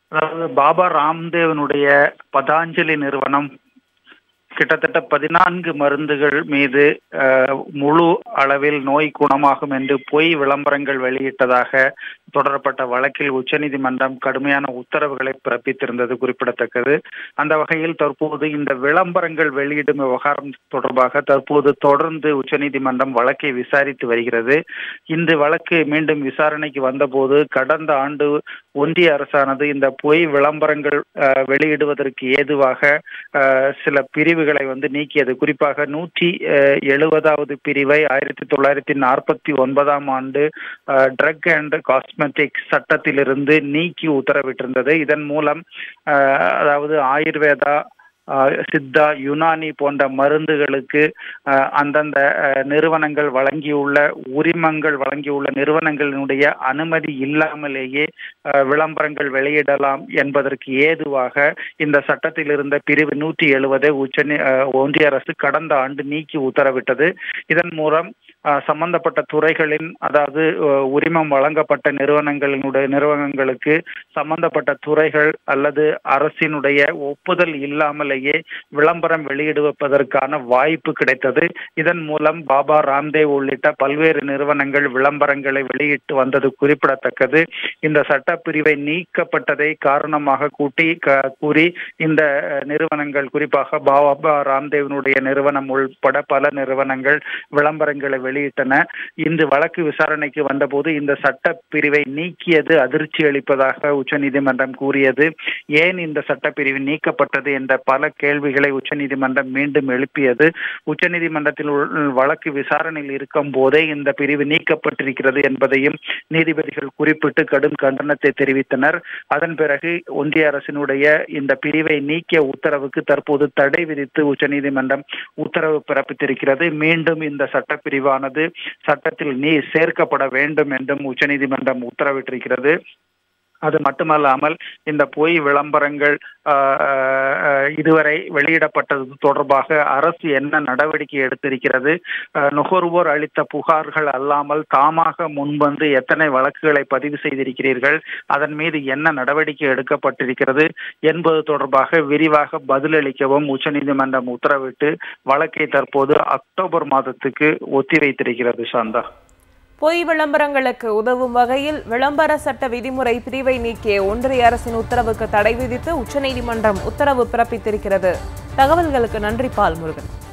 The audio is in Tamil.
அதாவது பாபா ராம்தேவனுடைய பதாஞ்சலி நிறுவனம் கிட்டத்தட்ட பதினான்கு மருந்துகள் மீது அஹ், முழு அளவில் நோய் குணமாகும் என்று பொய் விளம்பரங்கள் வெளியிட்டதாக தொடரப்பட்ட வழக்கில் உச்சநீதிமன்றம் கடுமையான உத்தரவுகளை பிறப்பித்திருந்தது குறிப்பிடத்தக்கது அந்த வகையில் தற்போது இந்த விளம்பரங்கள் வெளியிடும் விவகாரம் தொடர்பாக தற்போது தொடர்ந்து உச்சநீதிமன்றம் வழக்கை விசாரித்து வருகிறது இந்த வழக்கு மீண்டும் விசாரணைக்கு வந்தபோது கடந்த ஆண்டு ஒன்றிய அரசானது இந்த பொய் விளம்பரங்கள் அஹ், வெளியிடுவதற்கு ஏதுவாக அஹ், சில பிரிவுகளை வந்து நீக்கியது குறிப்பாக நூற்றி எழுபதாவது பிரிவை ஆயிரத்தி தொள்ளாயிரத்தி நாற்பத்தி ஒன்பதாம் ஆண்டு ட்ரக் அண்ட் காஸ்மெட்டிக் சட்டத்திலிருந்து நீக்கி உத்தரவிட்டிருந்தது இதன் மூலம் அஹ், அதாவது ஆயுர்வேதா அஹ், சித்தா யுனானி போன்ற மருந்துகளுக்கு அஹ், அந்தந்த அஹ், நிறுவனங்கள் வழங்கியுள்ள உரிமங்கள் வழங்கியுள்ள நிறுவனங்களினுடைய அனுமதி இல்லாமலேயே அஹ், விளம்பரங்கள் வெளியிடலாம் என்பதற்கு ஏதுவாக இந்த சட்டத்தில் இருந்த பிரிவு நூற்றி எழுபதை உச்ச ஒன்றிய அரசு கடந்த ஆண்டு நீக்கி உத்தரவிட்டது இதன் மூலம் அஹ், சம்பந்தப்பட்ட துறைகளின் அதாவது அஹ், உரிமம் வழங்கப்பட்ட நிறுவனங்களினுடைய நிறுவனங்களுக்கு சம்பந்தப்பட்ட துறைகள் அல்லது அரசினுடைய ஒப்புதல் இல்லாமலேயே விளம்பரம் வெளியிடுவதற்கான வாய்ப்பு கிடைத்தது இதன் மூலம் பாபா ராம்தேவ் உள்ளிட்ட பல்வேறு நிறுவனங்கள் விளம்பரங்களை வெளியிட்டு வந்தது குறிப்பிடத்தக்கது இந்த சட்டப்பிரிவை நீக்கப்பட்டதை காரணமாக கூட்டி க- கூறி இந்த அஹ், நிறுவனங்கள் குறிப்பாக பாபா ராம்தேவனுடைய நிறுவனம் உள்பட பல நிறுவனங்கள் விளம்பரங்களை வெளியிட்டன இந்த வழக்கு விசாரணைக்கு வந்தபோது இந்த சட்டப்பிரிவை நீக்கியது அதிர்ச்சி அளிப்பதாக உச்சநீதிமன்றம் கூறியது ஏன் இந்த சட்டப்பிரிவு நீக்கப்பட்டது என்ற பல கேள்விகளை உச்சநீதிமன்றம் மீண்டும் எழுப்பியது உச்சநீதிமன்றத்தில் உள்ள வழக்கு விசாரணையில் இருக்கும் போதே இந்த பிரிவு நீக்கப்பட்டிருக்கிறது என்பதையும் நீதிபதிகள் குறிப்பிட்டு கடும் கண்டனத்தை தெரிவித்தனர் அதன் பிறகு ஒன்றிய அரசினுடைய இந்த பிரிவை நீக்கிய உத்தரவுக்கு தற்போது தடை விதித்து உச்சநீதிமன்றம் உத்தரவு பிறப்பித்திருக்கிறது மீண்டும் இந்த சட்டப்பிரிவானது சட்டத்தில் நீ சேர்க்கப்பட வேண்டும் என்றும் உச்சநீதிமன்றம் உத்தரவிட்டிருக்கிறது அது மட்டுமல்லாமல் இந்த பொய் விளம்பரங்கள் ஆஹ், ஆஹ், இதுவரை வெளியிடப்பட்டது தொடர்பாக அரசு என்ன நடவடிக்கை எடுத்திருக்கிறது ஆஹ், நுகர்வோர் அளித்த புகார்கள் அல்லாமல் தாமாக முன்வந்து எத்தனை வழக்குகளை பதிவு செய்திருக்கிறீர்கள் அதன் மீது என்ன நடவடிக்கை எடுக்கப்பட்டிருக்கிறது என்பது தொடர்பாக விரிவாக பதிலளிக்கவும் உச்சநீதிமன்றம் உத்தரவிட்டு வழக்கை தற்போது அக்டோபர் மாதத்துக்கு ஒத்திவைத்திருக்கிறது சாந்தா பொய் விளம்பரங்களுக்கு உதவும் வகையில் விளம்பர சட்ட விதிமுறை பிரிவை நீக்கிய ஒன்றிய அரசின் உத்தரவுக்கு தடை விதித்து உச்சநீதிமன்றம் உத்தரவு பிறப்பித்திருக்கிறது தகவல்களுக்கு நன்றி பால் முருகன்